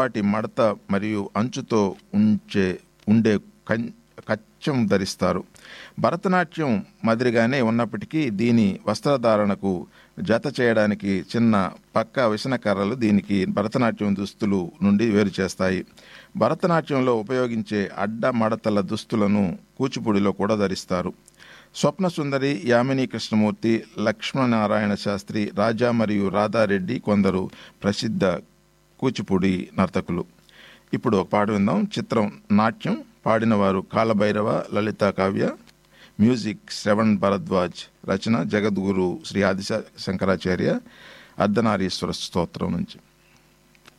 వాటి మడత మరియు అంచుతో ఉంచే ఉండే కం కచ్చం ధరిస్తారు భరతనాట్యం మాదిరిగానే ఉన్నప్పటికీ దీని వస్త్రధారణకు జత చేయడానికి చిన్న పక్క విసనకర్రలు దీనికి భరతనాట్యం దుస్తులు నుండి వేరు చేస్తాయి భరతనాట్యంలో ఉపయోగించే అడ్డ మడతల దుస్తులను కూచిపూడిలో కూడా ధరిస్తారు స్వప్న సుందరి యామిని కృష్ణమూర్తి లక్ష్మణనారాయణ శాస్త్రి రాజా మరియు రాధారెడ్డి కొందరు ప్రసిద్ధ కూచిపూడి నర్తకులు ఇప్పుడు ఒక పాట విందాం చిత్రం నాట్యం పాడినవారు కాలభైరవ లలిత కావ్య మ్యూజిక్ శ్రవణ్ భరద్వాజ్ రచన జగద్గురు శ్రీ ఆదిశ శంకరాచార్య అర్ధనారీశ్వర స్తోత్రం నుంచి